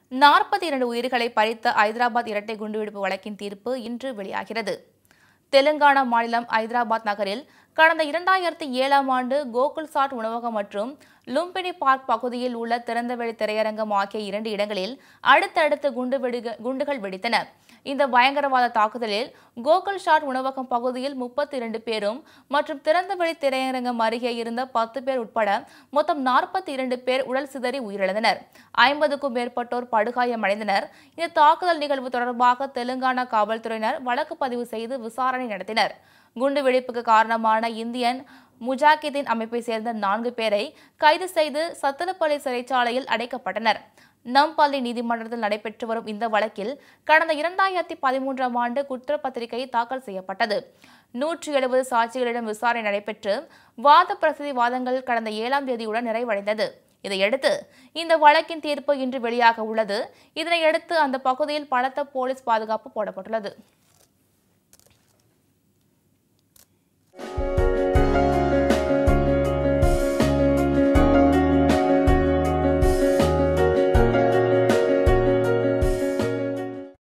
நாற்பத்தி இரண்டு உயிர்களை பறித்த ஐதராபாத் இரட்டை குண்டுவெடிப்பு வழக்கின் தீர்ப்பு இன்று வெளியாகிறது தெலுங்கானா மாநிலம் ஐதராபாத் நகரில் கடந்த இரண்டாயிரத்தி ஏழாம் ஆண்டு கோகுல்சாட் உணவகம் மற்றும் லும்பினி பார்க் பகுதியில் உள்ள திறந்தவெளி திரையரங்கம் ஆகிய இரண்டு இடங்களில் அடுத்தடுத்து குண்டு வெடிக குண்டுகள் வெடித்தன இந்த பயங்கரவாத தாக்குதலில் கோகுல் ஷாட் உணவகம் பகுதியில் முப்பத்தி இரண்டு பேரும் மற்றும் திறந்தவெளி திரையரங்கம் அருகே இருந்த பத்து பேர் உட்பட மொத்தம் நாற்பத்தி இரண்டு பேர் உடல் சிதறி உயிரிழந்தனர் ஐம்பதுக்கும் மேற்பட்டோர் படுகாயமடைந்தனர் இந்த தாக்குதல் நிகழ்வு தொடர்பாக தெலுங்கானா காவல்துறையினர் வழக்கு பதிவு செய்து விசாரணை நடத்தினர் குண்டு வெடிப்புக்கு காரணமான இந்தியன் முஜாகிதீன் அமைப்பை சேர்ந்த நான்கு பேரை கைது செய்து சத்தனப்பள்ளி சிறைச்சாலையில் அடைக்கப்பட்டனர் நம்பள்ளி நீதிமன்றத்தில் நடைபெற்று வரும் இந்த வழக்கில் கடந்த இரண்டாயிரத்தி பதிமூன்றாம் ஆண்டு குற்றப்பத்திரிகை தாக்கல் செய்யப்பட்டது நூற்றி எழுபது சாட்சிகளிடம் விசாரணை நடைபெற்று வாத பிரசித்தி வாதங்கள் கடந்த ஏழாம் தேதியுடன் நிறைவடைந்தது இதையடுத்து இந்த வழக்கின் தீர்ப்பு இன்று வெளியாக உள்ளது இதனையடுத்து அந்த பகுதியில் பலத்த போலீஸ் பாதுகாப்பு போடப்பட்டுள்ளது